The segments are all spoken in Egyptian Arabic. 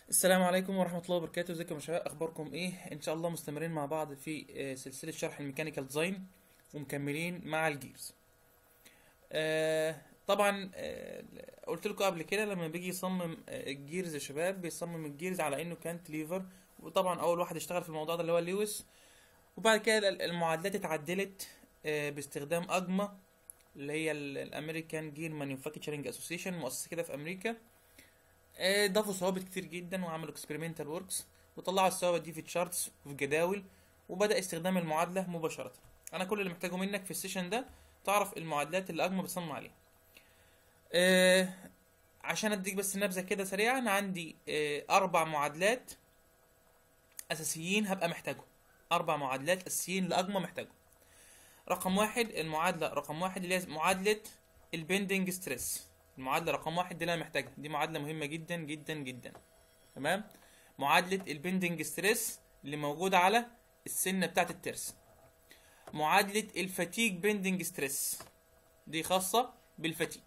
السلام عليكم ورحمة الله وبركاته ازيكم يا شباب اخباركم ايه ان شاء الله مستمرين مع بعض في آه، سلسلة شرح الميكانيكال ديزاين ومكملين مع الجيرز آه، طبعا آه، قلت لكم قبل كده لما بيجي يصمم آه، الجيرز يا شباب بيصمم الجيرز على انه كانت ليفر وطبعا اول واحد اشتغل في الموضوع ده اللي هو لويس وبعد كده المعادلات اتعدلت آه، باستخدام اجما اللي هي الامريكان جير مانيفاكتشرنج اسوسيشن مؤسسة كده في امريكا آه، ضافوا ثوابت كتير جدا وعملوا اكسبيرمنتال وركس وطلعوا الثوابت دي في تشارتس وفي جداول وبدا استخدام المعادله مباشره انا كل اللي محتاجه منك في السيشن ده تعرف المعادلات اللي اجمع بتصمم عليها آه عشان اديك بس نبذه كده سريعه انا عندي آه اربع معادلات اساسيين هبقى محتاجهم اربع معادلات اساسيين لاجمع محتاجهم رقم واحد المعادله رقم واحد اللي هي معادله البندنج ستريس المعادله رقم واحد دي اللي انا محتاجها دي معادله مهمه جدا جدا جدا تمام معادله البندنج ستريس اللي موجوده على السنه بتاعه الترس معادله الفاتيج بندنج ستريس دي خاصه بالفاتيج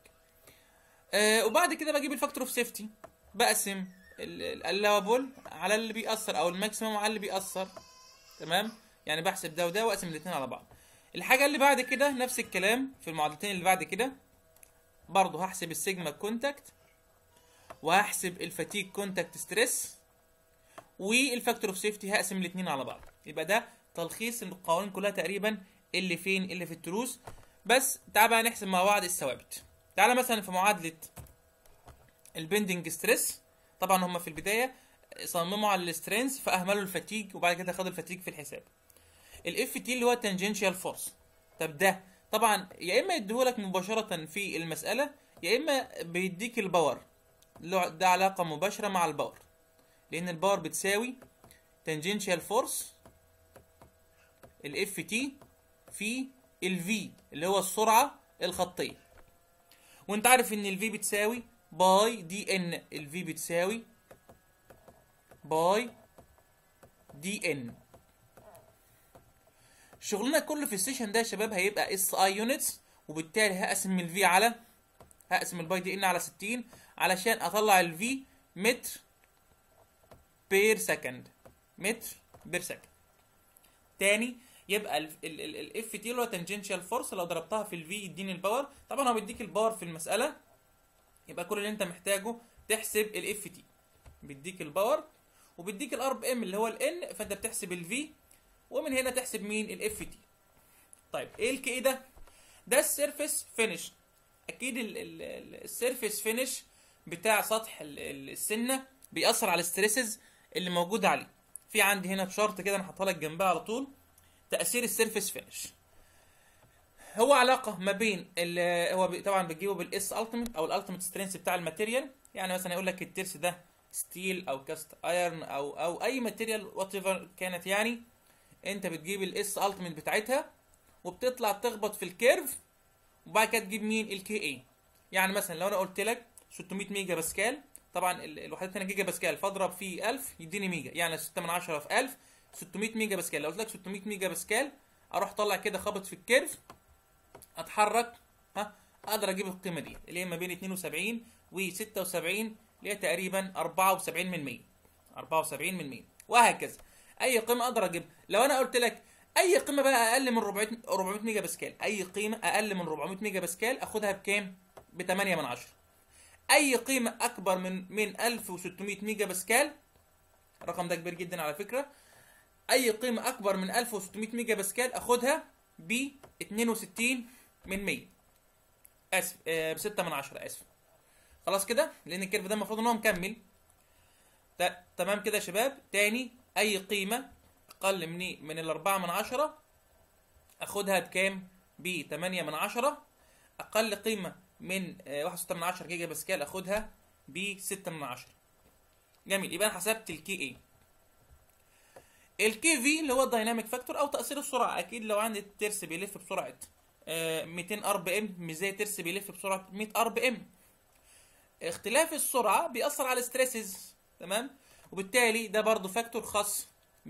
آه وبعد كده بجيب الفاكتور اوف سيفتي بقسم اللاوبل على اللي بيأثر او الماكسيمم على اللي بيأثر تمام يعني بحسب ده وده واقسم الاثنين على بعض الحاجه اللي بعد كده نفس الكلام في المعادلتين اللي بعد كده برضه هحسب السيجما كونتاكت وهحسب الفاتيج كونتاكت ستريس والفاكتور اوف سيفتي هقسم الاثنين على بعض يبقى ده تلخيص القوانين كلها تقريبا اللي فين اللي في التروس بس تعال بقى نحسب مع بعض الثوابت تعال مثلا في معادله البندنج ستريس طبعا هم في البدايه صمموا على السترينز فاهملوا الفاتيج وبعد كده خدوا الفاتيج في الحساب الاف تي اللي هو تانجنشال فورس طب ده طبعا يا اما يديهولك مباشره في المساله يا اما بيديك الباور له ده علاقه مباشره مع الباور لان الباور بتساوي تانجنشال فورس الاف تي في الفي اللي هو السرعه الخطيه وانت عارف ان الفي بتساوي باي دي ان الفي بتساوي باي دي ان شغلنا كله في السيشن ده يا شباب هيبقى اس اي يونتس وبالتالي هقسم الفي على هقسم الباي دي ان على 60 علشان اطلع الفي متر بير سكند متر بير سكند تاني يبقى الاف تي اللي هو تانجنشال فورس لو ضربتها في الفي يديني الباور طبعا هو بيديك الباور في المساله يبقى كل اللي انت محتاجه تحسب الاف تي بيديك الباور وبيديك الار بي ام اللي هو الان فانت بتحسب الفي ومن هنا تحسب مين الاف تي طيب ايه الكي ده ده السيرفيس فينش اكيد السيرفيس فينش بتاع سطح ال- ال- السنه بيأثر على الستريسز اللي موجوده عليه في عندي هنا شارت كده انا حاطها لك جنبها على طول تأثير السيرفيس فينش هو علاقة ما بين ال- هو بي- طبعا بتجيبه بالاس التيميت او الالتيميت سترينث بتاع الماتيريال يعني مثلا يقول لك الترس ده ستيل او كاست ايرن او او اي ماتيريال وات ايفر كانت يعني انت بتجيب الاس التيميت بتاعتها وبتطلع تخبط في الكيرف وبعد كده تجيب مين الكي اي يعني مثلا لو انا قلت لك 600 ميجا باسكال طبعا ال- الوحدات هنا جيجا باسكال فاضرب في 1000 يديني ميجا يعني 6 من 10 في 1000 600 ميجا باسكال لو قلت لك 600 ميجا باسكال اروح طالع كده خابط في الكيرف اتحرك ها اقدر اجيب القيمه دي اللي هي ما بين 72 و 76 اللي هي تقريبا 74 من 100 74 من 100 وهكذا اي قيمه اقدر اجيبها لو انا قلت لك اي قيمه بقى اقل من 400 400 ميجا باسكال اي قيمه اقل من 400 ميجا باسكال اخدها بكام ب 8 من 10 اي قيمه اكبر من من 1600 ميجا باسكال الرقم ده كبير جدا على فكره اي قيمه اكبر من 1600 ميجا باسكال اخدها ب 62 من 100 اسف آه ب 6 من 10 اسف خلاص كده لان الكيرف ده المفروض ان هو مكمل ت- تمام كده يا شباب تاني اي قيمه اقل من من الأربعة من عشرة اخدها بكام ب 8 من عشرة اقل قيمه من آه، واحد وستة من عشرة جيجا باسكال اخدها ب 6 من عشرة جميل يبقى انا حسبت الكي اي الكي في اللي هو الدايناميك فاكتور او تاثير السرعه اكيد لو عندي الترس بيلف بسرعه آه، 200 ار بي ام مش زي ترس بيلف بسرعه 100 ار بي ام اختلاف السرعه بيأثر على الستريسز تمام وبالتالي ده برضو فاكتور خاص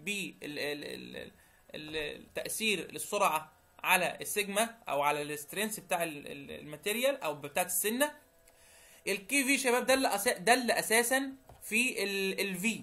بالتأثير للسرعه على السيجما او على السترينث بتاع ال- ال- الماتيريال او بتاعت السنه الكي في شباب ده اللي أسا... ده اللي اساسا في الفي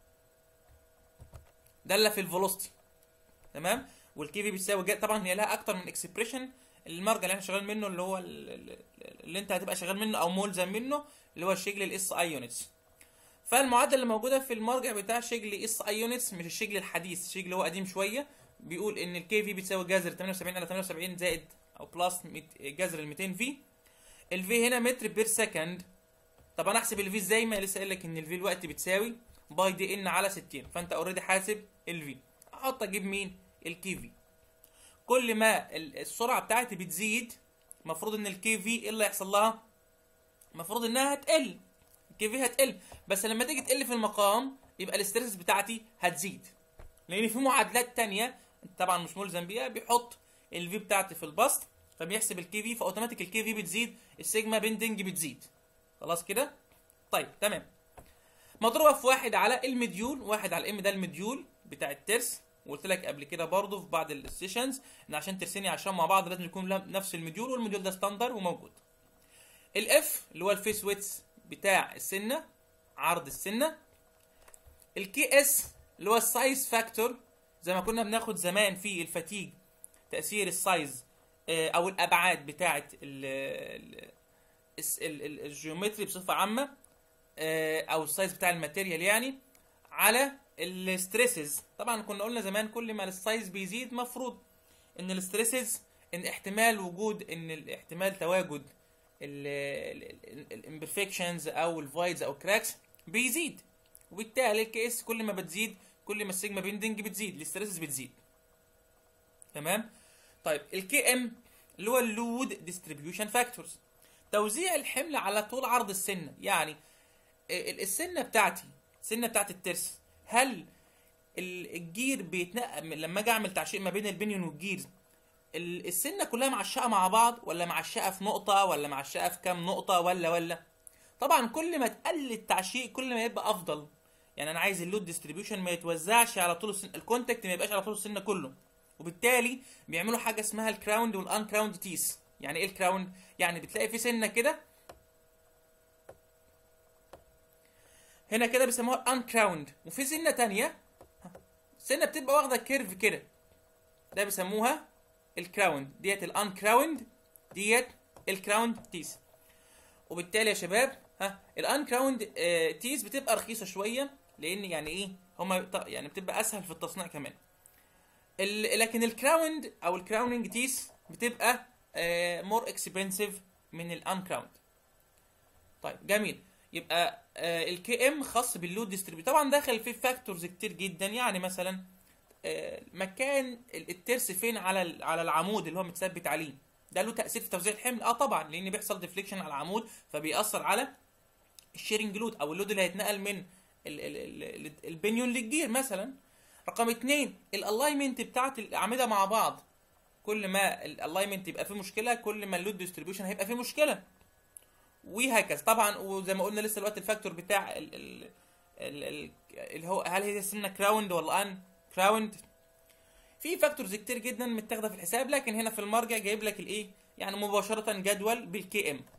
داله في الفيلوسيتي تمام والكي في بتساوي جا- طبعا هي لها اكتر من اكسبريشن المرجع اللي احنا شغال منه اللي هو ال- ال- اللي انت هتبقى شغال منه او ملزم منه اللي هو الشكل الاس اي يونتس فالمعادله اللي موجوده في المرجع بتاع شكل اس اي يونتس مش الشكل الحديث الشكل اللي هو قديم شويه بيقول ان الكي في بتساوي جذر 78 على 78 زائد او بلس ميت- جذر ال 200 في الفي هنا متر بير سكند طب انا احسب الفي ازاي ما لسه قايل لك ان الفي الوقت بتساوي باي دي ان على 60 فانت اوريدي حاسب الفي احط اجيب مين الكي في كل ما ال- السرعه بتاعتي بتزيد المفروض ان الكي في ايه اللي هيحصل لها المفروض انها هتقل الكي في هتقل بس لما تيجي تقل في المقام يبقى الاسترس بتاعتي هتزيد لان في معادلات تانية طبعا مش ملزم بيها بيحط الفي بتاعتي في البسط فبيحسب الكي في فاوتوماتيك الكي في بتزيد السيجما بيندنج بتزيد خلاص كده طيب تمام مضروبه في واحد على المديول واحد على الام ده المديول بتاع الترس وقلت لك قبل كده برضه في بعض السيشنز ان عشان ترسني عشان مع بعض لازم يكون لها نفس المديول والمديول ده ستاندر وموجود الاف اللي هو الفيس ويتس بتاع السنه عرض السنه الكي اس اللي هو السايز فاكتور زي ما كنا بناخد زمان في الفتيج تاثير السايز آه، او الابعاد بتاعه ال- ال- الس- ال- ال- الجيومتري بصفه عامه آه، او السايز بتاع الماتيريال يعني على الستريسز طبعا كنا قلنا زمان كل ما السايز بيزيد مفروض ان الستريسز ان احتمال وجود ان ال- احتمال تواجد الامبرفكشنز او الفايدز او كراكس بيزيد وبالتالي الكيس كل ما بتزيد كل ما السيجما بيندنج بتزيد الستريسز بتزيد تمام طيب الكي ام اللي هو اللود ديستريبيوشن فاكتورز توزيع الحمل على طول عرض السنه يعني ال- السنه بتاعتي السنه بتاعت الترس هل ال- الجير بيتنقل لما اجي اعمل تعشيق ما بين البنيون والجير ال- السنه كلها معشقه مع بعض ولا معشقه في نقطه ولا معشقه في كام نقطه ولا ولا طبعا كل ما تقلل التعشيق كل ما يبقى افضل يعني انا عايز اللود ديستريبيوشن ما يتوزعش على طول السن الكونتاكت ما يبقاش على طول السن كله وبالتالي بيعملوا حاجه اسمها الكراوند والان كراوند تيس يعني ايه الكراوند يعني بتلاقي في سنه كده هنا كده بيسموها الان كراوند وفي سنه تانية سنه بتبقى واخده كيرف كده ده بيسموها الكراوند ديت الان كراوند ديت الكراوند تيس وبالتالي يا شباب ها الان كراوند آه تيز بتبقى رخيصه شويه لان يعني ايه هما ط- يعني بتبقى اسهل في التصنيع كمان ال- لكن الكراوند او الكراوننج تيس بتبقى مور اكسبنسيف من الان كراوند طيب جميل يبقى الكي ام خاص باللود ديستريبيوت طبعا داخل فيه فاكتورز كتير جدا يعني مثلا آه، مكان ال- الترس فين على ال- على العمود اللي هو متثبت عليه ده له تاثير في توزيع الحمل اه طبعا لان بيحصل ديفليكشن على العمود فبيأثر على الشيرنج لود او اللود اللي هيتنقل من ال- ال- ال- ال- البنيون للجير مثلا رقم اتنين الالاينمنت بتاعت الاعمده مع بعض كل ما الالاينمنت يبقى فيه مشكله كل ما اللود ديستريبيوشن هيبقى فيه مشكله وهكذا طبعا وزي ما قلنا لسه الوقت الفاكتور بتاع ال ال ال ال اللي هو هل هي سنه كراوند ولا ان كراوند في فاكتورز كتير جدا متاخده في الحساب لكن هنا في المرجع جايب لك الايه يعني مباشره جدول بالكي ام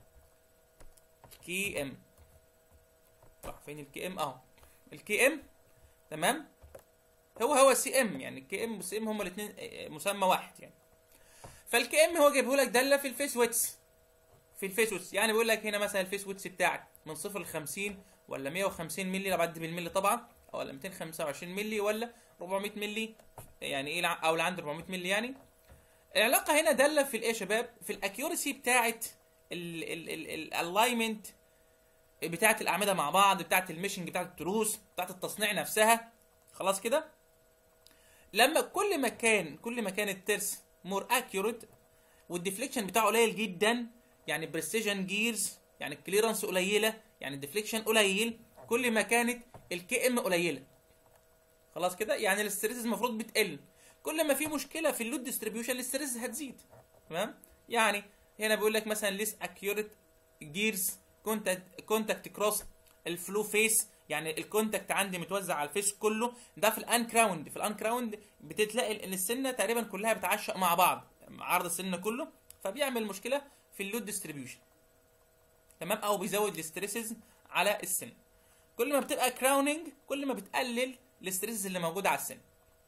كي ام راح فين الكي ام اهو الكي ام تمام هو هو سي ام يعني الكي ام والسي ام هما الاثنين مسمى واحد يعني فالكي ام هو جايبه لك داله في الفيس ويتس في الفيس ويتس يعني بيقول لك هنا مثلا الفيس ويتس بتاعك من صفر ل 50 ولا 150 مللي لو بعد بالملي طبعا ولا 225 مللي ولا 400 مللي يعني ايه الع- او اللي عنده 400 مللي يعني العلاقه هنا داله في الايه يا شباب في الاكيورسي بتاعت الالاينمنت بتاعت الاعمده مع بعض بتاعت الميشنج بتاعت التروس بتاعت التصنيع نفسها خلاص كده لما كل ما كان كل ما كان الترس مور اكيوريت والديفليكشن بتاعه قليل جدا يعني بريسيجن جيرز يعني الكليرنس قليله يعني الديفليكشن قليل كل ما كانت الكي ام قليله خلاص كده يعني الاستريسز المفروض بتقل كل ما في مشكله في اللود ديستريبيوشن الاستريسز هتزيد تمام يعني هنا بيقول لك مثلا ليس اكيوريت جيرز كونتاكت كونتاكت كروس الفلو فيس يعني الكونتاكت عندي متوزع على الفيس كله ده في الان كراوند في الان كراوند بتتلاقي ان السنه تقريبا كلها بتعشق مع بعض عرض السنه كله فبيعمل مشكله في اللود ديستريبيوشن تمام او بيزود الاستريسز على السن كل ما بتبقى كراوننج كل ما بتقلل الاستريس اللي موجوده على السن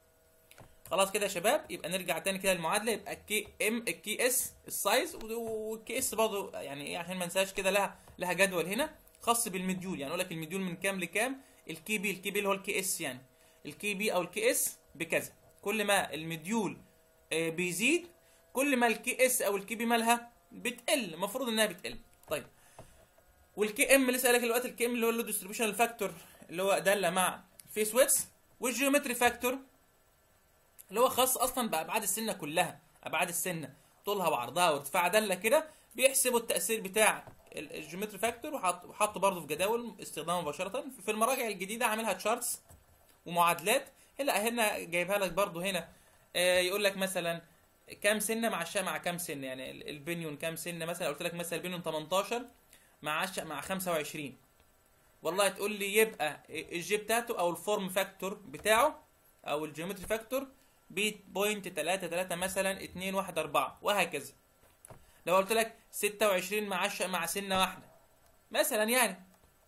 خلاص كده يا شباب يبقى نرجع تاني كده المعادله يبقى الكي ام الكي اس السايز والكي اس برضه يعني ايه عشان ما ننساش كده لها لها جدول هنا خاص بالمديول يعني اقول لك المديول من كام لكام الكي بي الكي بي اللي هو الكي اس يعني الكي بي او الكي اس بكذا كل ما المديول آه، بيزيد كل ما الكي اس او الكي بي مالها بتقل المفروض انها بتقل طيب والكي ام لسه قايل لك دلوقتي الكي ام اللي هو اللو ديستريبيوشن فاكتور اللي هو داله مع الفيس ويتس والجيومتري فاكتور اللي هو خاص اصلا بابعاد السنه كلها ابعاد السنه طولها وعرضها وارتفاعها داله كده بيحسبوا التاثير بتاع ال- الجيومتري فاكتور وحط- وحطه برضه في جداول استخدامه مباشره في المراجع الجديده عاملها تشارتس ومعادلات هنا هنا جايبها لك برضه هنا آه، يقول لك مثلا كام سنه مع الشا مع كام سنه يعني ال- البنيون كام سنه مثلا قلت لك مثلا البنيون 18 مع الشا مع 25 والله تقول لي يبقى الجي بتاعته او الفورم فاكتور بتاعه او الجيومتري فاكتور ب 0.33 مثلا 2 1 4 وهكذا لو قلت لك 26 مع الش- مع سنه واحده مثلا يعني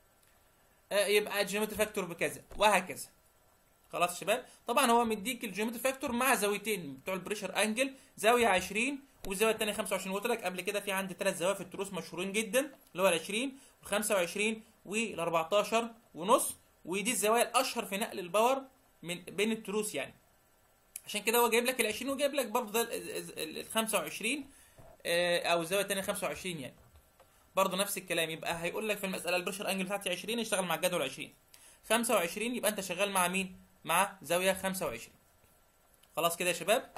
آه، يبقى الجيومتري فاكتور بكذا وهكذا خلاص يا شباب طبعا هو مديك الجيومتري فاكتور مع زاويتين بتوع البريشر انجل زاويه 20 والزاويه الثانيه 25 قلت لك قبل كده في عندي ثلاث زوايا في التروس مشهورين جدا اللي هو ال 20 وال 25 وال 14 ونص ودي الزوايا الاشهر في نقل الباور من بين التروس يعني عشان كده هو جايب لك ال 20 وجايب لك برضه ده ال 25 آه، او الزاويه الثانيه 25 يعني برضه نفس الكلام يبقى هيقول لك في المساله البريشر انجل بتاعتي 20 اشتغل مع الجدول 20 25 يبقى انت شغال مع مين؟ مع زاويه 25 خلاص كده يا شباب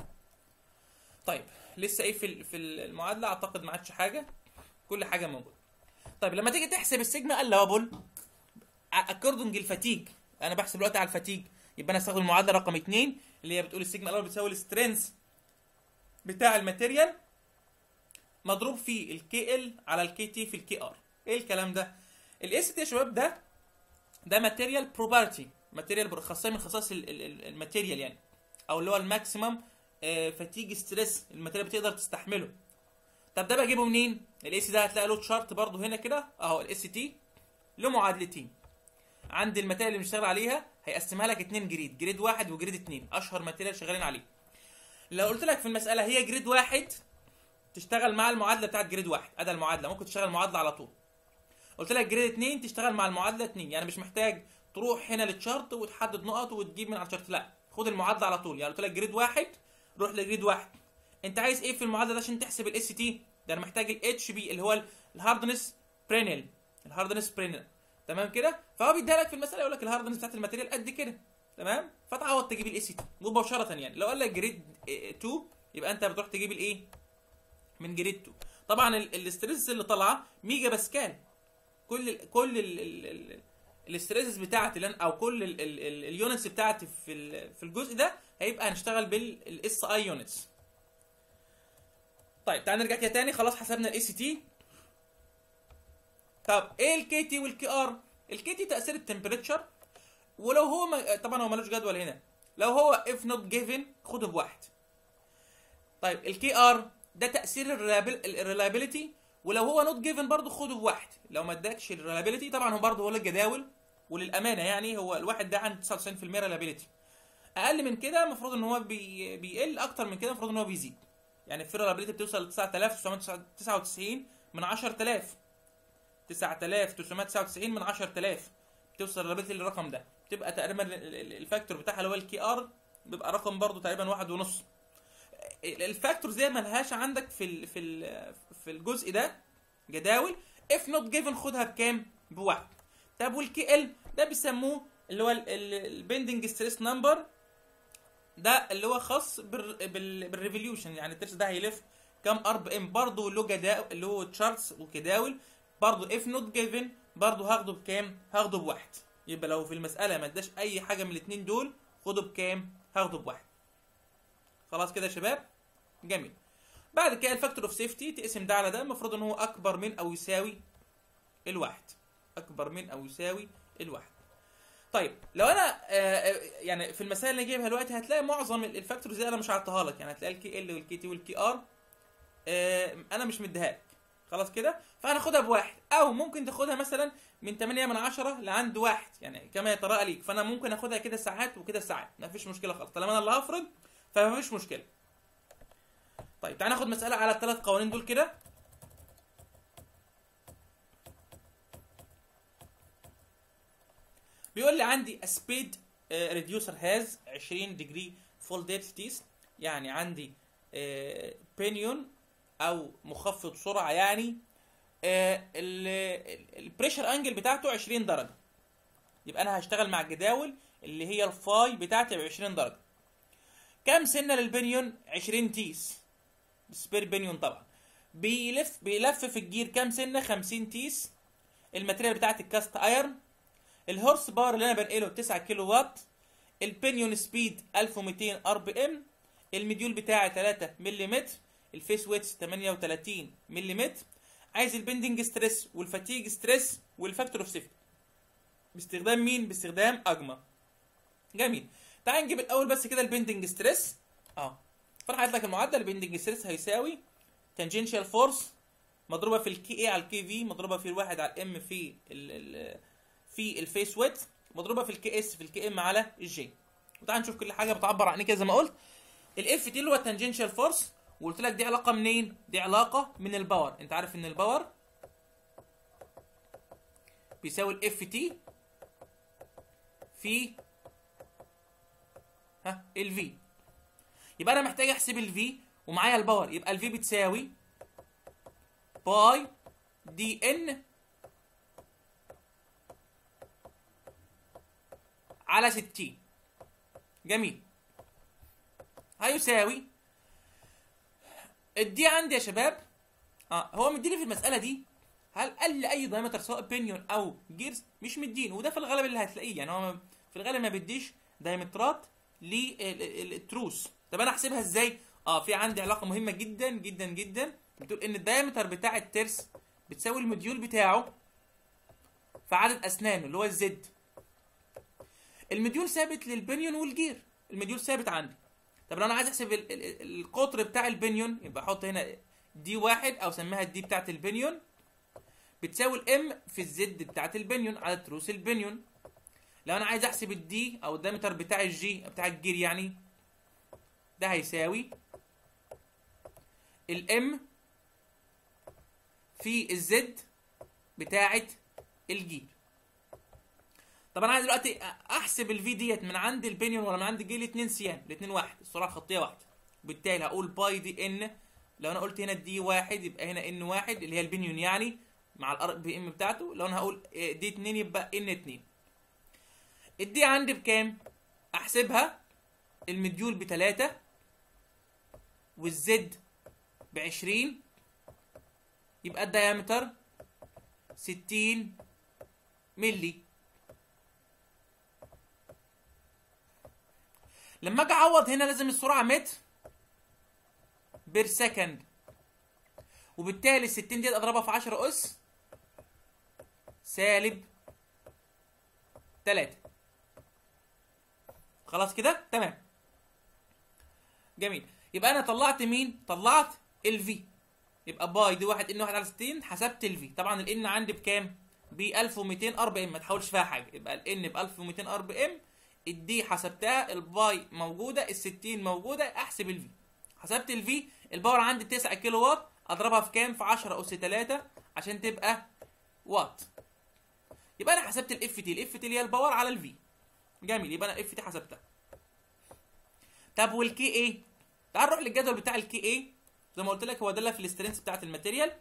طيب لسه ايه في ال- في المعادله اعتقد ما عادش حاجه كل حاجه موجوده طيب لما تيجي تحسب السيجما اللابل اكوردنج الفاتيج انا بحسب دلوقتي على الفاتيج يبقى انا استخدم المعادله رقم 2 اللي هي بتقول السيجما اللابل بتساوي السترينث بتاع الماتيريال مضروب في الكي ال على الكي تي في الكي ار ايه الكلام ده الاس تي يا شباب ده ده ماتيريال بروبرتي ماتيريال خاصيه من خصائص ال- ال- ال- الماتيريال يعني او اللي هو الماكسيمم فاتيج ستريس الماتيريال بتقدر تستحمله طب ده بجيبه منين الاس ده هتلاقي له تشارت برضو هنا كده اهو الاس تي له معادلتين عند الماتيريال اللي بنشتغل عليها هيقسمها لك اتنين جريد جريد واحد وجريد اتنين اشهر ماتيريال شغالين عليه لو قلت لك في المساله هي جريد واحد تشتغل مع المعادله بتاعت جريد واحد ادي المعادله ممكن تشتغل المعادله على طول قلت لك جريد 2 تشتغل مع المعادله 2 يعني مش محتاج تروح هنا للتشارت وتحدد نقط وتجيب من على الشارت لا خد المعادله على طول يعني قلت لك جريد واحد روح لجريد واحد انت عايز ايه في المعادله ده عشان تحسب الاس تي ده انا محتاج الاتش بي اللي هو الهاردنس برينل الهاردنس برينل تمام كده فهو بيديها لك في المساله يقول لك الهاردنس بتاعت الماتيريال قد كده تمام فتعوض تجيب الاس تي مباشره يعني لو قال لك جريد 2 يبقى انت بتروح تجيب الايه من جريد 2 طبعا ال- الاستريس اللي طالعه ميجا باسكال كل ال كل ال ال ال الاستريسز بتاعتي اللي أنا- او كل ال- ال- ال- اليونتس بتاعتي في ال- في الجزء ده هيبقى هنشتغل بالاس اي يونتس طيب تعال نرجع كده تاني خلاص حسبنا الاي سي تي طب ايه الكي تي والكي ار الكي تي تاثير التمبريتشر ولو هو ما طبعا هو ملوش جدول هنا لو هو if not given خده بواحد طيب الكي ار ده تاثير الريلابيلتي ولو هو نوت جيفن برضه خده بواحد لو ما اداكش الريلابيلتي طبعا هو برضه هو الجداول وللامانه يعني هو الواحد ده عنده 99% ريلابيلتي اقل من كده المفروض ان هو بي بيقل اكتر من كده المفروض ان هو بيزيد يعني في ريلابيلتي بتوصل ل 9999 من 10000 9999 من 10000 بتوصل ريلابيلتي للرقم ده بتبقى تقريبا ال- ال- الفاكتور بتاعها اللي هو الكي ار بيبقى رقم برضه تقريبا واحد ونص الفاكتور زي ملهاش عندك في ال في ال في الجزء ده جداول اف نوت جيفن خدها بكام بواحد طب والكي ال ده بيسموه اللي هو البندنج ستريس نمبر ده اللي هو خاص بال- بال- بالريفوليوشن يعني الترس ده هيلف كام ار بي ام برضه له جداول اللي هو تشارتس وجداول برضه اف نوت جيفن برضه هاخده بكام هاخده بواحد يبقى لو في المساله ما اداش اي حاجه من الاثنين دول خده بكام هاخده بواحد خلاص كده يا شباب جميل بعد كده الفاكتور اوف سيفتي تقسم ده على ده المفروض ان هو اكبر من او يساوي الواحد اكبر من او يساوي الواحد طيب لو انا آه، يعني في المسائل اللي جايبها دلوقتي هتلاقي معظم ال- الفاكتورز دي انا مش هعطيها لك يعني هتلاقي الكي ال والكي تي والكي ار انا مش مديها لك خلاص كده فهناخدها بواحد او ممكن تاخدها مثلا من 8 من 10 لعند واحد يعني كما يتراءى ليك فانا ممكن اخدها كده ساعات وكده ساعات ما فيش مشكله خالص طالما انا اللي هفرض فما فيش مشكله طيب تعال ناخد مساله على الثلاث قوانين دول كده بيقول لي عندي a speed uh, reducer has 20 degree full depth teeth يعني عندي بينيون او مخفض سرعه يعني البريشر انجل بتاعته 20 درجه يبقى انا هشتغل مع الجداول اللي هي الفاي بتاعتي ب 20 درجه كام سنه للبنيون 20 تيس سبير بنيون طبعا بيلف بيلف في الجير كام سنه 50 تيس الماتريال بتاعت الكاست ايرن الهورس باور اللي انا بنقله 9 كيلو وات البنيون سبيد 1200 ار بي ام المديول بتاعي 3 ملم الفيس ويتس 38 ملم عايز البندنج ستريس والفاتيج ستريس والفاكتور اوف سيفتي باستخدام مين باستخدام اجما جميل تعال نجيب الاول بس كده البندنج ستريس اه فانا حاطط لك المعدل البندنج ستريس هيساوي تانجنشال فورس مضروبه في الكي اي على الكي في مضروبه في الواحد على الام في ال ال في الفيس ويت مضروبه في الكي اس في الكي ام على الجي وتعال نشوف كل حاجه بتعبر عن ايه كده زي ما قلت الاف تي اللي هو التانجنشال فورس وقلت لك دي علاقه منين دي علاقه من الباور انت عارف ان الباور بيساوي الاف تي في ها الفي يبقى انا محتاج احسب الفي ومعايا الباور يبقى الفي بتساوي باي دي ان على 60 جميل هيساوي الدي عندي يا شباب اه هو مديني في المساله دي هل قال لي اي دايمتر سواء بينيون او جيرز مش مدينه وده في الغالب اللي هتلاقيه يعني هو في الغالب ما بيديش دايمترات للتروس طب انا احسبها ازاي اه في عندي علاقه مهمه جدا جدا جدا بتقول ان الدايمتر بتاع الترس بتساوي المديول بتاعه في عدد اسنانه اللي هو الزد المديول ثابت للبنيون والجير المديول ثابت عندي طب لو انا عايز احسب ال- ال- القطر بتاع البنيون يبقى احط هنا دي واحد او سميها الدي بتاعت البنيون بتساوي الام في الزد بتاعت البنيون على تروس البنيون لو انا عايز احسب الدي او الدايمتر بتاع الجي بتاع الجير يعني ده هيساوي الام في الزد بتاعت الجير طب انا عايز دلوقتي احسب الفي ديت من عند البنيون ولا من عند الجير الاثنين سيان الاثنين واحد السرعه الخطيه واحده وبالتالي هقول باي دي ان لو انا قلت هنا دي واحد يبقى هنا ان واحد اللي هي البنيون يعني مع الار بي ام بتاعته لو انا هقول دي 2 يبقى ان 2 الدي عندي بكام احسبها المديول بتلاتة والزد بعشرين يبقى الديامتر ستين ملي لما اجي اعوض هنا لازم السرعه متر بير سكند وبالتالي ال 60 ديت اضربها في 10 اس سالب 3 خلاص كده تمام جميل يبقى انا طلعت مين طلعت الفي يبقى باي دي واحد ان واحد على 60 حسبت الفي طبعا الان عندي بكام ب 1200 ار بي ام ما تحاولش فيها حاجه يبقى الان ب 1200 ار بي ام الدي حسبتها الباي موجوده ال 60 موجوده احسب الفي حسبت الفي الباور عندي 9 كيلو وات اضربها في كام في 10 اس 3 عشان تبقى وات يبقى انا حسبت الاف تي الاف تي اللي هي الباور على الفي جميل يبقى انا الاف تي حسبتها طب والكي اي تعال نروح للجدول بتاع الكي اي زي ما قلت لك هو ده في الاسترنس بتاعت الماتيريال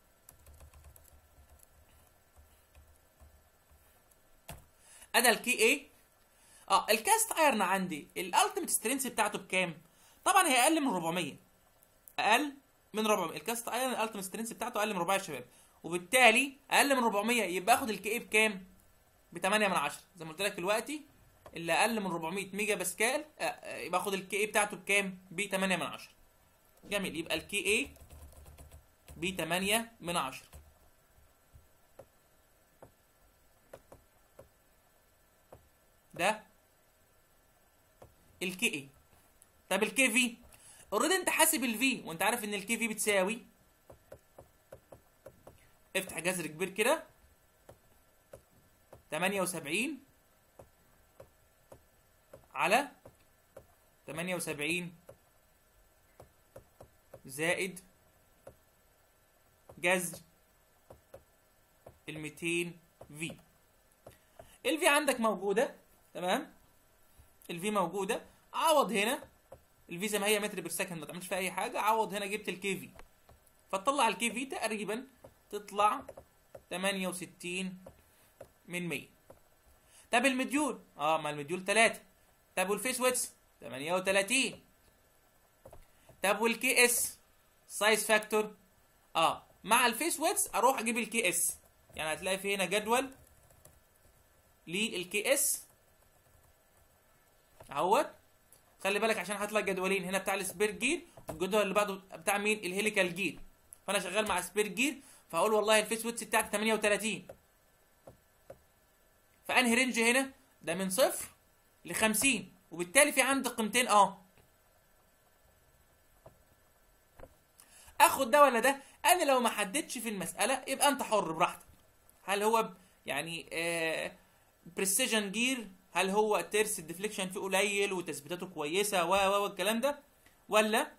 انا الكي اي اه الكاست ايرن عندي الالتيميت سترينث بتاعته بكام طبعا هي اقل من 400 اقل من 400 الكاست ايرن الالتيميت سترينث بتاعته اقل من 400 يا شباب وبالتالي اقل من 400 يبقى اخد الكي اي بكام ب 8 من 10 زي ما قلت لك دلوقتي اللي اقل من 400 ميجا باسكال آه، آه، يبقى اخد الكي اي بتاعته بكام ب 8 من 10 جميل يبقى الكي اي ب 8 من 10 ده الكي اي طب الكي في اوريدي انت حاسب الفي وانت عارف ان الكي في بتساوي افتح جذر كبير كده 78 على 78 زائد جذر ال 200 في الفي عندك موجوده تمام الفي موجوده عوض هنا الفي زي ما هي متر بير سكند ما تعملش فيها اي حاجه عوض هنا جبت الكي في فتطلع الكي في تقريبا تطلع 68 من 100 طب المديول اه ما المديول 3 طب والفيس ويتس 38 طب والكي اس سايز فاكتور اه مع الفيس ويتس اروح اجيب الكي اس يعني هتلاقي في هنا جدول للكي اس اهوت خلي بالك عشان هطلع جدولين هنا بتاع السبير جير والجدول اللي بعده بتاع مين الهيليكال جير فانا شغال مع سبير جير فاقول والله الفيس ويتس بتاعتي 38 فانهي رينج هنا ده من صفر ل 50 وبالتالي في عندي قيمتين اه اخد ده ولا ده انا لو ما حددتش في المساله يبقى انت حر براحتك هل هو ب- يعني آه بريسيجن جير هل هو ترس الديفليكشن فيه قليل وتثبيتاته كويسه و و والكلام ده ولا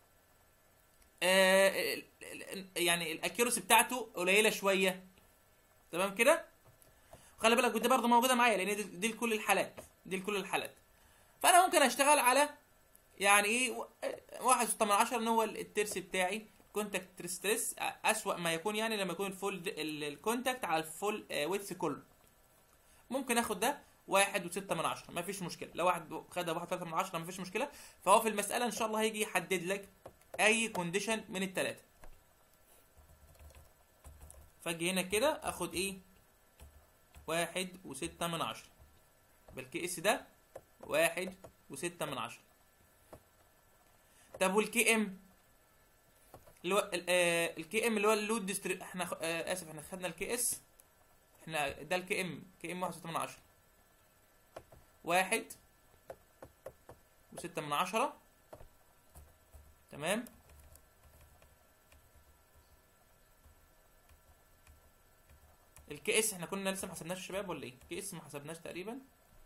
آه ال- ال- يعني الاكيورسي بتاعته قليله شويه تمام كده خلي بالك ودي برضه موجوده معايا لان دي, دي لكل الحالات دي لكل الحالات فانا ممكن اشتغل على يعني ايه و- واحد وستة من عشرة ان هو الترس بتاعي كونتاكت ستريس اسوأ ما يكون يعني لما يكون الفول الكونتاكت على الفول ويتس كله ممكن اخد ده واحد وستة من عشرة ما فيش مشكلة لو واحد خدها واحد وثلاثة من عشرة ما فيش مشكلة فهو في المسألة ان شاء الله هيجي يحدد لك اي كونديشن من التلاتة فاجي هنا كده اخد ايه واحد وستة من عشرة بالكي اس ده واحد وستة من عشرة طب والكي ام اللي هو الكي ام اللي هو اللود ديستري احنا خ- آه، اسف احنا خدنا الكي اس احنا ده الكي ام كي ام واحد وستة من عشرة واحد وستة من عشرة تمام الكي اس احنا كنا لسه ما حسبناش يا شباب ولا ايه؟ الكي اس ما حسبناش تقريبا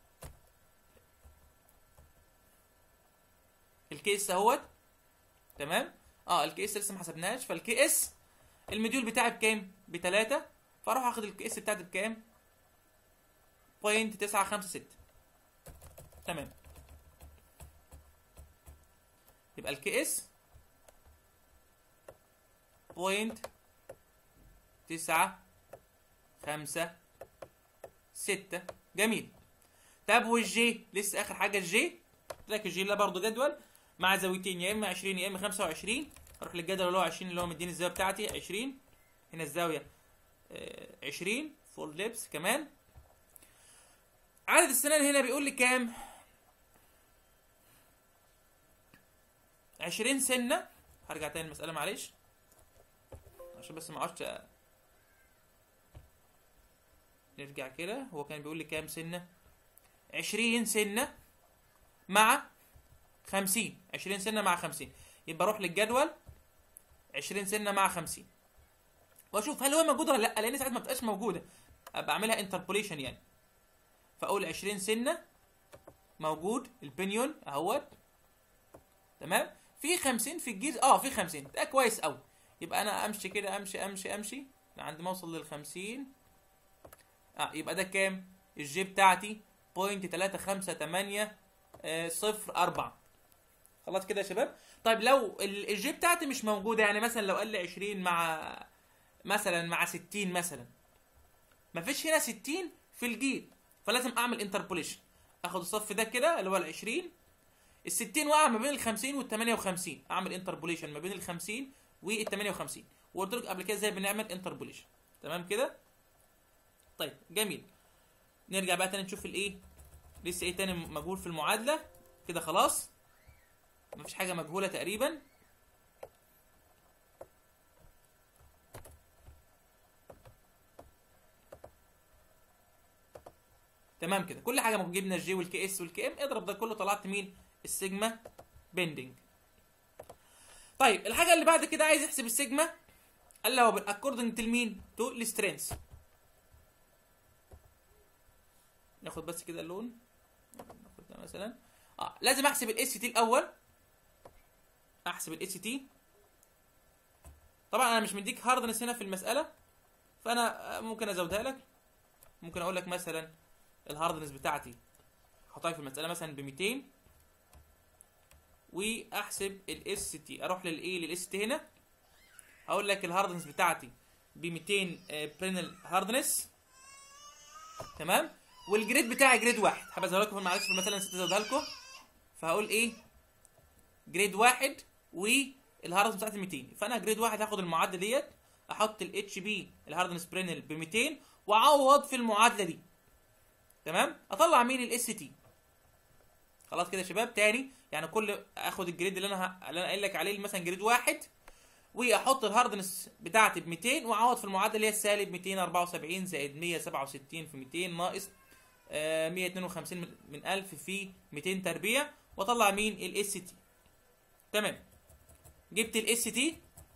الكي اس اهوت تمام اه الكي اس لسه ما حسبناش فالكي اس المديول بتاعي بكام؟ بتلاتة فاروح اخد الكي اس بتاعتي بكام؟ بوينت تسعة خمسة ستة تمام يبقى الكي اس بوينت تسعة خمسة ستة جميل طب والجي لسه اخر حاجة الجي قلت لك الجي ده برضه جدول مع زاويتين يا اما 20 يا اما 25 اروح للجدول اللي هو 20 اللي هو مديني الزاويه بتاعتي 20 هنا الزاويه آه، 20 فول ليبس كمان عدد السنان هنا بيقول لي كام 20 سنه هرجع تاني المساله معلش عشان بس ما اقعدش أ- نرجع كده هو كان بيقول لي كام سنه 20 سنه مع 50 20 سنه مع 50 يبقى اروح للجدول 20 سنه مع 50 واشوف هل هو موجود ولا لا لان ساعات ما بتبقاش موجوده ابقى اعملها انتربوليشن يعني فاقول 20 سنه موجود البنيون اهوت تمام في 50 في الجيز اه في 50 ده كويس قوي يبقى انا امشي كده امشي امشي امشي لعند ما اوصل لل 50 اه يبقى ده كام الجي بتاعتي بوينت 358 آه، صفر أربعة خلاص كده يا شباب طيب لو ال- الجي بتاعتي مش موجودة يعني مثلا لو قال لي 20 مع مثلا مع 60 مثلا مفيش هنا 60 في الجيل فلازم اعمل انتربوليشن اخد الصف ده كده اللي هو ال 20 ال 60 وقع ما بين ال 50 وال 58 اعمل انتربوليشن ما بين ال 50 وال 58 وقلت لك قبل كده ازاي بنعمل انتربوليشن تمام كده طيب جميل نرجع بقى تاني نشوف الايه لسه ايه تاني مجهول في المعادله كده خلاص مفيش حاجه مجهوله تقريبا تمام كده كل حاجه ممكن جبنا الجي والكي اس والكي ام اضرب ده كله طلعت مين السيجما بيندنج طيب الحاجه اللي بعد كده عايز يحسب السيجما allowable according to مين to السترينث ناخد بس كده اللون ناخد ده مثلا اه لازم احسب الاس تي الاول احسب الاس تي طبعا انا مش مديك هاردنس هنا في المساله فانا ممكن ازودها لك ممكن اقول لك مثلا الهاردنس بتاعتي احطها في المساله مثلا ب 200 واحسب الاس تي اروح للايه للاس تي هنا اقول لك الهاردنس بتاعتي ب 200 برينل هاردنس تمام والجريد بتاعي جريد واحد حابب ازودها لكم معلش في المساله نسيت ازودها لكم فهقول ايه جريد واحد والهاردنس بتاعتي 200 فانا جريد واحد هاخد المعادله ديت احط الاتش بي الهاردنس برينل ب 200 واعوض في المعادله دي تمام اطلع مين الاس تي خلاص كده يا شباب تاني يعني كل اخد الجريد اللي انا ه... اللي انا قايل لك عليه مثلا جريد واحد واحط الهاردنس بتاعتي ب 200 واعوض في المعادله اللي هي السالب 274 زائد 167 في 200 ناقص آه 152 من- من 1000 في 200 تربيع واطلع مين الاس تي تمام جبت الاس تي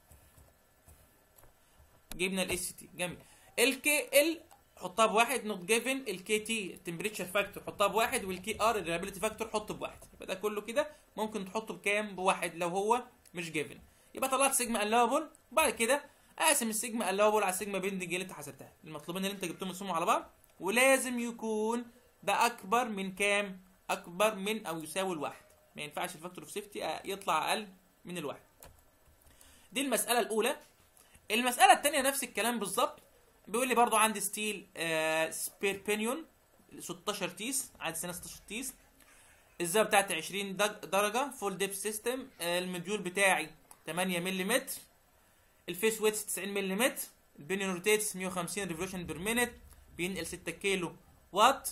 جبنا الاس تي جميل الكي ال حطها بواحد نوت جيفن الكي تي التمبريتشر فاكتور حطها بواحد والكي ار الريلابيلتي فاكتور حطه بواحد يبقى ده كله كده ممكن تحطه بكام بواحد لو هو مش جيفن يبقى طلعت سيجما اللوبل وبعد كده اقسم السيجما اللوبل على السيجما بيندنج اللي انت حسبتها المطلوبين اللي انت جبتهم مقسومهم على بعض ولازم يكون ده اكبر من كام اكبر من او يساوي الواحد ما ينفعش الفاكتور اوف سيفتي يطلع اقل من الواحد دي المساله الاولى المساله الثانيه نفس الكلام بالظبط بيقول لي برضو عندي ستيل آه سبير بينيون 16 تيس عندي سنه 16 تيس الزاويه بتاعتي 20 دج- درجه فول ديب سيستم آه المديول بتاعي 8 ملم الفيس ويتس 90 ملم البينيون روتيتس 150 ريفولوشن بير مينيت بينقل 6 كيلو وات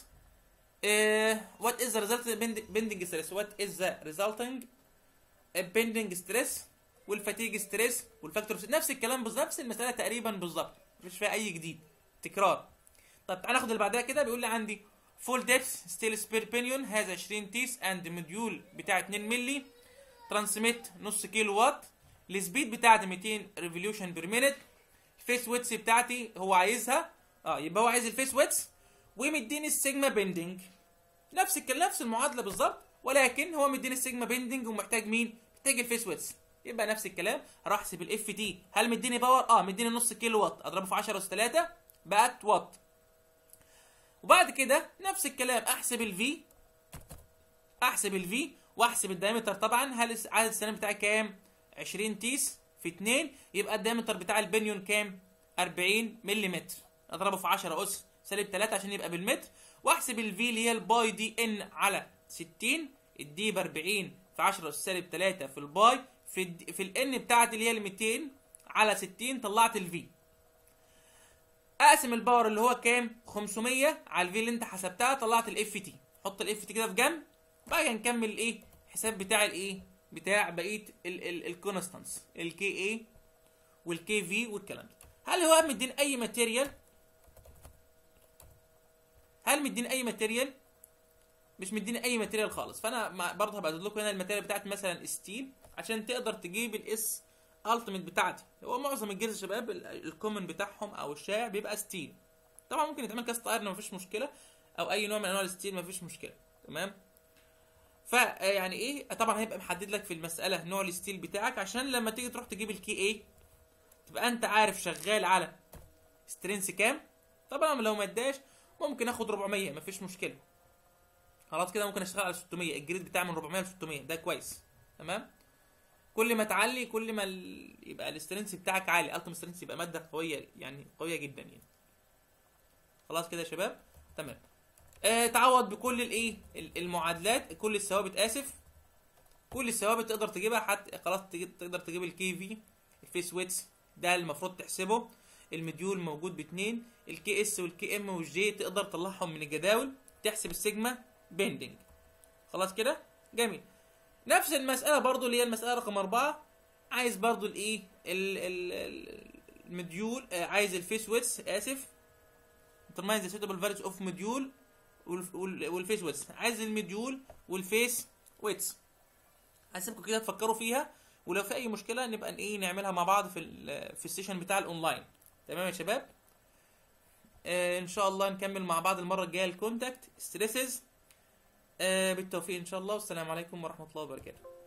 وات از ذا ريزلت بيندنج ستريس وات از ذا ريزلتنج بيندنج ستريس والفاتيج ستريس والفاكتور نفس الكلام بالظبط نفس المساله تقريبا بالظبط مفيش فيها اي جديد تكرار طب تعالى ناخد اللي بعدها كده بيقول لي عندي فول ديبس ستيل سبير بينيون هذا 20 تيس اند موديول بتاع 2 مللي ترانسميت نص كيلو وات السبيد بتاعتي 200 ريفوليوشن بير مينيت الفيس ويتس بتاعتي هو عايزها اه يبقى هو عايز الفيس ويتس ومديني السيجما بيندنج نفس الكلام نفس المعادله بالظبط ولكن هو مديني السيجما بيندنج ومحتاج مين؟ محتاج الفيس ويتس يبقى نفس الكلام هروح احسب الاف تي هل مديني باور؟ اه مديني نص كيلو وات اضربه في 10 اس 3 بقت وات وبعد كده نفس الكلام احسب الفي احسب الفي واحسب الدايمتر طبعا هل الس- عدد السنين بتاعي كام 20 تيس في 2 يبقى الدايمتر بتاع البنيون كام 40 ملم اضربه في 10 اس سالب 3 عشان يبقى بالمتر واحسب الفي اللي هي الباي دي ان على 60 الدي ب 40 في 10 اس سالب 3 في الباي في الد... في الان بتاعتي اللي هي ال 200 على 60 طلعت الفي اقسم الباور اللي هو كام 500 على الفي اللي انت حسبتها طلعت الاف تي حط الاف تي كده في جنب بقى نكمل الايه حساب بتاع الايه بتاع بقيه الكونستانس الكي اي والكي في والكلام ده هل هو مدين اي ماتيريال هل مدين اي ماتيريال مش مديني اي ماتيريال خالص فانا مع- برضه هبقى لكم هنا الماتيريال بتاعتي مثلا ستيل عشان تقدر تجيب الاس التيميت بتاعتي هو معظم الجيرز شباب ال- الكومن بتاعهم او الشائع بيبقى ستيل طبعا ممكن يتعمل كاست ايرن مفيش مشكله او اي نوع من انواع الستيل مفيش مشكله تمام ف يعني ايه طبعا هيبقى محدد لك في المساله نوع الستيل بتاعك عشان لما تيجي تروح تجيب الكي اي تبقى انت عارف شغال على سترينس كام طبعا لو ما اداش ممكن اخد 400 مفيش مشكله خلاص كده ممكن اشتغل على 600 الجريد بتاعي من 400 ل 600 ده كويس تمام كل ما تعلي كل ما ال... يبقى السترينث بتاعك عالي التيم سترينث يبقى ماده قويه يعني قويه جدا يعني خلاص كده يا شباب تمام آه تعوض بكل الايه ال- المعادلات كل الثوابت اسف كل الثوابت تقدر تجيبها حتى خلاص تجي- تقدر تجيب الكي في الفيس ويتس ده المفروض تحسبه المديول موجود باتنين الكي اس والكي ام والجي تقدر تطلعهم من الجداول تحسب السيجما بيندنج خلاص كده جميل نفس المسألة برضو اللي هي المسألة رقم أربعة عايز برضو الإيه ال- ال- ال- المديول آه، عايز الفيس ويتس آسف determine the suitable values of مديول والف- وال- والفيس ويتس عايز المديول والفيس ويتس هسيبكم كده تفكروا فيها ولو في اي مشكله نبقى ايه نعملها مع بعض في ال- في السيشن بتاع الاونلاين تمام يا شباب آه ان شاء الله نكمل مع بعض المره الجايه الكونتاكت ستريسز آه بالتوفيق ان شاء الله والسلام عليكم ورحمه الله وبركاته